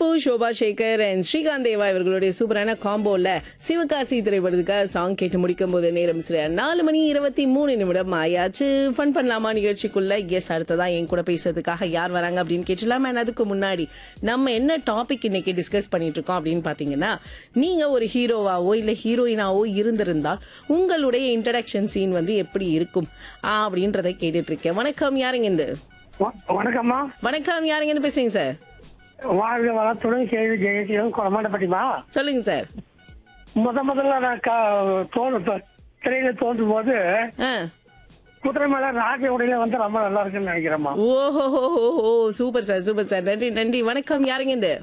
Tipu Shobha Shekar and Srikanth Deva இவர்களுடைய சூப்பரான காம்போல சிவகாசி திரைப்படத்துக்காக சாங் கேட்டு முடிக்கும் போது நேரம் சரியா நாலு மணி இருபத்தி மூணு நிமிடம் ஆயாச்சு ஃபன் பண்ணலாமா நிகழ்ச்சிக்குள்ள எஸ் அடுத்ததா என் கூட பேசுறதுக்காக யார் வராங்க அப்படின்னு கேட்டலாம் அண்ட் அதுக்கு முன்னாடி நம்ம என்ன டாபிக் இன்னைக்கு டிஸ்கஸ் பண்ணிட்டு இருக்கோம் அப்படின்னு பாத்தீங்கன்னா நீங்க ஒரு ஹீரோவாவோ இல்ல ஹீரோயினாவோ இருந்திருந்தால் உங்களுடைய இன்ட்ரடக்ஷன் சீன் வந்து எப்படி இருக்கும் ஆ, அப்படின்றத கேட்டுட்டு இருக்கேன் வணக்கம் யாருங்க இந்த வ- வணக்கம்மா வணக்கம் யாருங்க இருந்து பேசுறீங்க சார் வாழ்க வளத்துடன் கேள்வி ஜெயசீலம் கொடமாட்டப்பட்டிமா சொல்லுங்க சார் முத முதல்ல நான் க- தோணு த- திரையில தோன்றும் போது ஆ குதிரை மேல ராஜ உடையில வந்து ரொம்ப நல்லா இருக்குன்னு நினைக்கிறேம்மா ஓஹோ சூப்பர் சார் சூப்பர் சார் நன்றி நன்றி வணக்கம் யாருங்க இந்த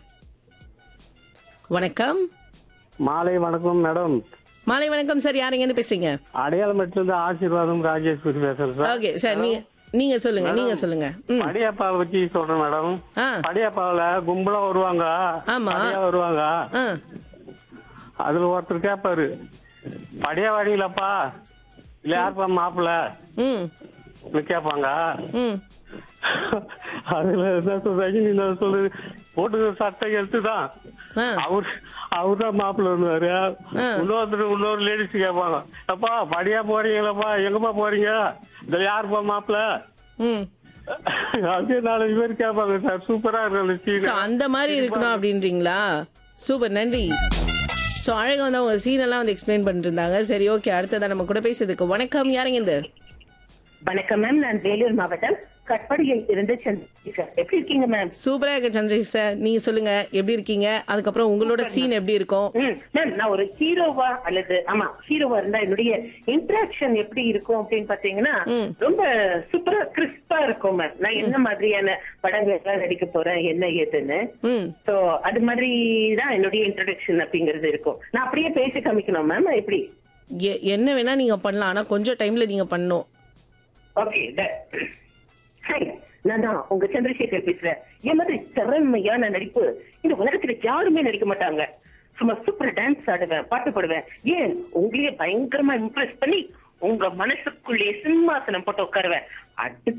வணக்கம் மாலை வணக்கம் மேடம் மாலை வணக்கம் சார் யாருங்க இருந்து பேசுறீங்க அடையாளமேட்டுல இருந்து ஆசீர்வாதம் ராஜேஸ்வரி பேசுறேன் சார் ஓகே சார் நீங்க நீங்க சொல்லுங்க நீங்க சொல்லுங்க ம் படியப்பாவை பத்தி சொல்றேன் மேடம் ஆ படியப்பாவில கும்பலா வருவாங்க ஆமா. படியா வருவாங்க ஆ அதுல ஒருத்தர் கேட்பாரு படியா வாடிங்களப்பா இல்ல யாருப்பா மாப்பிள்ள ம் கேட்பாங்க ம் அதுல என்ன சொல்றாங்க நீ என்ன சொல்றது போட்டு சட்டை எடுத்துதான் ஆ அவர் அவர் தான் மாப்பிள்ள வருவாரு ஆ. இன்னொருத்தர் இன்னொரு லேடிஸ் கேட்பாங்க அப்பா படியா போறீங்களாப்பா எங்கப்பா போறீங்க இதுல யாருப்பா மாப்பிள்ள ம் அப்படியே நாலஞ்சு பேர் கேட்பாங்க சார் சூப்பரா இருக்கும் அந்த ஸோ scene. அந்த மாதிரி இருக்கணும் அப்படின்றீங்களா சூப்பர் நன்றி ஸோ அழகா வந்து அவங்க சீன் எல்லாம் வந்து எக்ஸ்பிளைன் பண்ணிட்டு இருந்தாங்க சரி ஓகே அடுத்ததான் நம்ம கூட பேசுறதுக்கு வணக்கம் யாருங்க இந்த வணக்கம் மேம் நான் வேலூர் மாவட்டம் கட்படியில் இருந்து சந்திரசேகர் எப்படி இருக்கீங்க மேம் சூப்பரா இருக்கு சந்திரசேகர் சார் நீங்க சொல்லுங்க எப்படி இருக்கீங்க அதுக்கப்புறம் உங்களோட சீன் எப்படி இருக்கும் ம், மேம் நான் ஒரு ஹீரோவா அல்லது ஆமா ஹீரோவா இருந்தா என்னுடைய இன்டராக்ஷன் எப்படி இருக்கும் அப்படின்னு பாத்தீங்கன்னா ம். ரொம்ப சூப்பரா கிறிஸ்பா இருக்கும் மேம் நான் என்ன மாதிரியான படங்கள் எல்லாம் நடிக்க போறேன் என்ன ஏதுன்னு ம் சோ அது மாதிரி தான் என்னுடைய இன்ட்ரடக்ஷன் அப்படிங்கிறது இருக்கும் நான் அப்படியே பேசி காமிக்கணும் மேம் எப்படி எ- என்ன வேணா நீங்க பண்ணலாம் ஆனா கொஞ்சம் டைம்ல நீங்க பண்ணணும் ஓகே ஹாய் நான் தான் உங்க சந்திரசேகர் பேசுறேன் என் மாதிரி திறமையான நடிப்பு இந்த உலகத்துல யாருமே நடிக்க மாட்டாங்க சும்மா சூப்பர் டான்ஸ் ஆடுவேன் பாட்டு பாடுவேன் ஏன் உங்களையே பயங்கரமா இம்ப்ரெஸ் பண்ணி உங்க மனசுக்குள்ளே சிம்மாசனம் போட்டு உட்காருவேன் அடுத்த